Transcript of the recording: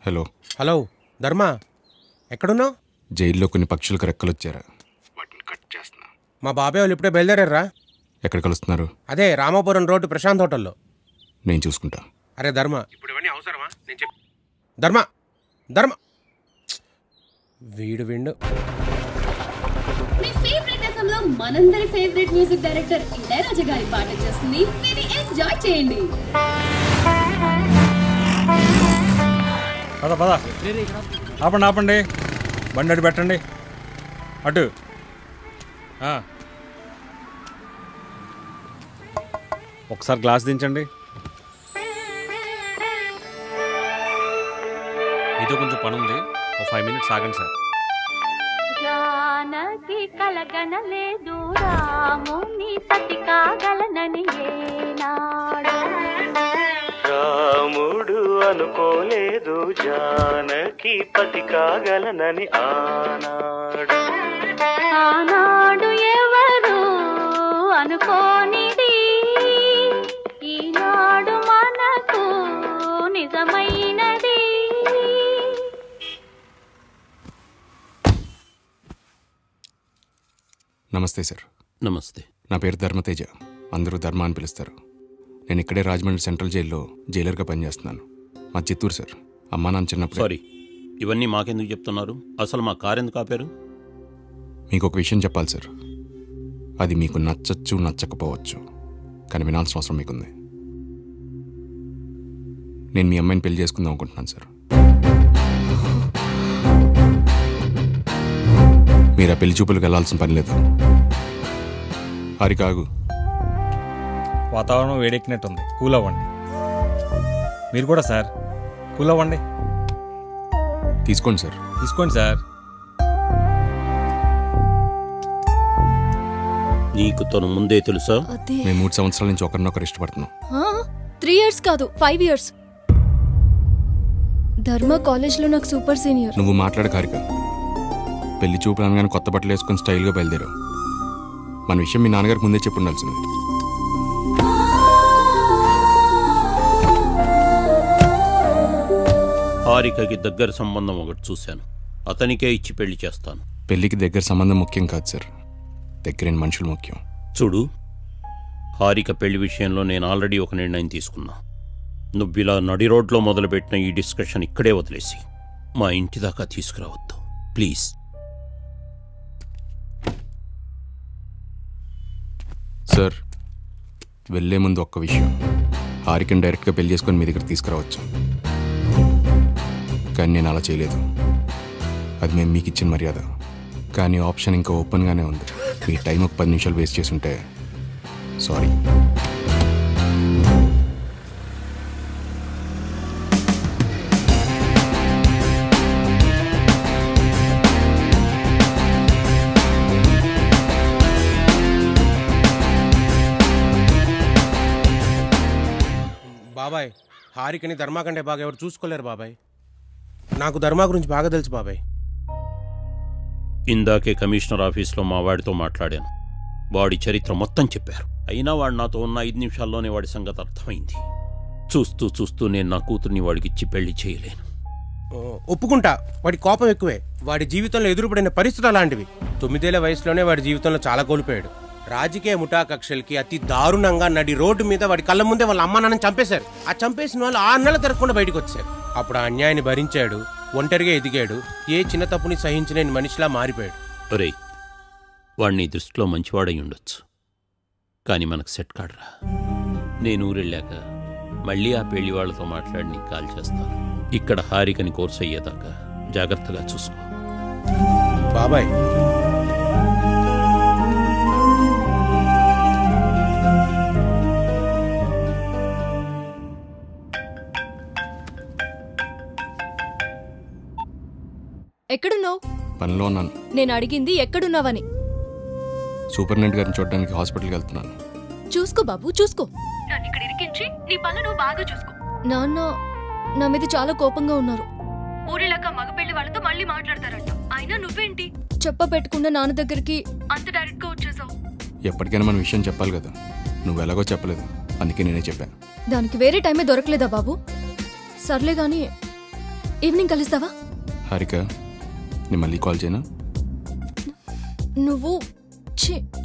Hello hello ధర్మ ఎక్కడున్నావు జైల్లో కొన్ని పక్షులకు రెక్కలు వచ్చారా వాటిని కట్ చేస్తున్నా మా బాబాయ్ వాళ్ళు ఇప్పుడే బయలుదేరారా ఎక్కడ కలుస్తున్నారు అదే రామాపురం రోడ్డు ప్రశాంత్ హోటల్లో నేను చూసుకుంటా అరే ధర్మ ఇప్పుడు ఇవన్నీ అవసరమా నేను చెప్పి ధర్మ ధర్మ వీడు విండు మీ ఫేవరెట్ ఎఫ్ఎం లో మనందరి ఫేవరెట్ మ్యూజిక్ డైరెక్టర్ ఇళయరాజా గారి పాట చేస్తుంది విని ఎంజాయ్ చేయండి పద పద ఆపండి ఆపండి బండి అటు పెట్టండి అటు ఆ. ఒకసారి గ్లాస్ దించండి మీతో కొంచెం పని ఉంది ఒక ఫైవ్ మినిట్స్ ఆగండి సార్ జానకి కలగనలేదు రాముని సతి కాగలనని ఏనాడు రాముడు అనుకోలేదు జానకి పతి కాగలనని ఆనాడు ఆనాడు ఎవరు అనుకోనిది ఈనాడు మనకు నిజమైనది నమస్తే సార్ నమస్తే నా పేరు ధర్మతేజ అందరూ ధర్మ అని పిలుస్తారు నేను ఇక్కడే రాజమండ్రి సెంట్రల్ జైల్లో జైలర్గా పనిచేస్తున్నాను మా చిత్తూరు సార్ అమ్మా నాన్న చిన్నప్పుడు సారీ ఇవన్నీ మాకెందుకు చెప్తున్నారు అసలు మా కార్ ఎందుకు ఆపారు మీకు ఒక విషయం చెప్పాలి సార్ అది మీకు నచ్చచ్చు నచ్చకపోవచ్చు కానీ వినాల్సిన అవసరం మీకుంది నేను మీ అమ్మాయిని పెళ్లి చేసుకుందాం అనుకుంటున్నాను సార్ మీరు ఆ పెళ్లి చూపులకు వెళ్ళాల్సిన పని లేదు హరికాగు వాతావరణం వేడెక్కినట్టుంది కూల్ అవ్వండి మీరు కూడా సార్ కూల్ అవ్వండి తీసుకోండి సార్ తీసుకోండి సార్ నీకు తను ముందే తెలుసా అదే మేము మూడు సంవత్సరాల నుంచి ఒకరినొకరు ఇష్టపడుతున్నాం త్రీ ఇయర్స్ కాదు ఫైవ్ ఇయర్స్ ధర్మ కాలేజ్లో నాకు సూపర్ సీనియర్ నువ్వు మాట్లాడు కారిక పెళ్లి చూపులు అనగానే కొత్త బట్టలు వేసుకొని స్టైల్గా బయలుదేరావు మన విషయం మీ నాన్నగారికి ముందే చెప్పి ఉండాల్సింది హారికకి దగ్గర సంబంధం ఒకటి చూశాను అతనికే ఇచ్చి పెళ్లి చేస్తాను పెళ్లికి దగ్గర సంబంధం ముఖ్యం కాదు సార్ దగ్గరైన మనుషులు ముఖ్యం చూడు హారిక పెళ్లి విషయంలో నేను ఆల్రెడీ ఒక నిర్ణయం తీసుకున్నా నువ్వు ఇలా నడి రోడ్లో మొదలుపెట్టిన ఈ డిస్కషన్ ఇక్కడే వదిలేసి మా ఇంటి దాకా తీసుకురావద్దు ప్లీజ్ సార్ వెళ్ళే ముందు ఒక్క విషయం హారికని డైరెక్ట్గా పెళ్లి చేసుకొని మీ దగ్గర తీసుకురావచ్చు కానీ నేను అలా చేయలేదు అది మేము మీకు ఇచ్చిన మర్యాద కానీ ఆప్షన్ ఇంకా ఓపెన్గానే ఉంది మీ టైం ఒక పది నిమిషాలు వేస్ట్ చేసి ఉంటే సారీ బాబాయ్ హారికని ధర్మ కంటే బాగా ఎవరు చూసుకోలేరు బాబాయ్ నాకు ధర్మ గురించి బాగా తెలుసు బాబాయ్ ఇందాకే కమిషనర్ ఆఫీస్లో మా వాడితో మాట్లాడాను వాడి చరిత్ర మొత్తం చెప్పారు అయినా వాడు నాతో ఉన్న ఐదు నిమిషాల్లోనే వాడి సంగతి అర్థమైంది చూస్తూ చూస్తూ నేను నా కూతుర్ని వాడికి ఇచ్చి పెళ్లి చేయలేను ఓ, ఒప్పుకుంటా వాడి కోపం ఎక్కువే వాడి జీవితంలో ఎదురుపడిన పరిస్థితులు అలాంటివి తొమ్మిదేళ్ల వయసులోనే వాడి జీవితంలో చాలా కోల్పోయాడు రాజకీయ ముఠా కక్షలకి అతి దారుణంగా నడి రోడ్డు మీద వాడి కళ్ళ ముందే వాళ్ళ అమ్మ నాన్నని చంపేశారు ఆ చంపేసిన వాళ్ళు ఆరు నెలలు తిరగకుండా బయటకు వచ్చారు అప్పుడు ఆ అన్యాయాన్ని భరించాడు ఒంటరిగా ఎదిగాడు ఏ చిన్న తప్పుని సహించలేని మనిషిలా మారిపోయాడు ఒరేయ్ వాడిని దృష్టిలో మంచివాడై ఉండొచ్చు కానీ మనకు సెట్ కాడరా నేను ఊరెళ్ళాక మళ్ళీ ఆ పెళ్లి వాళ్ళతో మాట్లాడి నీకు కాల్ చేస్తాను ఇక్కడ హారికని కోర్సు అయ్యేదాకా జాగ్రత్తగా చూసుకో బాబాయ్ ఎక్కడున్నావు పనిలో ఉన్నాను నేను అడిగింది ఎక్కడున్నావని సూపరింటెండెంట్ గారిని చూడడానికి హాస్పిటల్కి వెళ్తున్నాను చూసుకో బాబు చూసుకో నన్ను ఇక్కడ ఇరికించి నీ పనులు నువ్వు బాగా చూసుకో నాన్న నా మీద చాలా కోపంగా ఉన్నారు ఊరిలాగా మగపెళ్లి వాళ్ళతో మళ్ళీ మాట్లాడతారంట అయినా నువ్వేంటి చెప్ప పెట్టకుండా నాన్న దగ్గరికి అంత డైరెక్ట్ గా వచ్చేసావు ఎప్పటికైనా మన విషయం చెప్పాలి కదా నువ్వు ఎలాగో చెప్పలేదు అందుకే నేనే చెప్పాను దానికి వేరే టైమే దొరకలేదా బాబు సర్లే గాని ఈవినింగ్ కలుస్తావా హారిక నేను మళ్ళీ కాల్ చేయనా నువ్వు ఛీ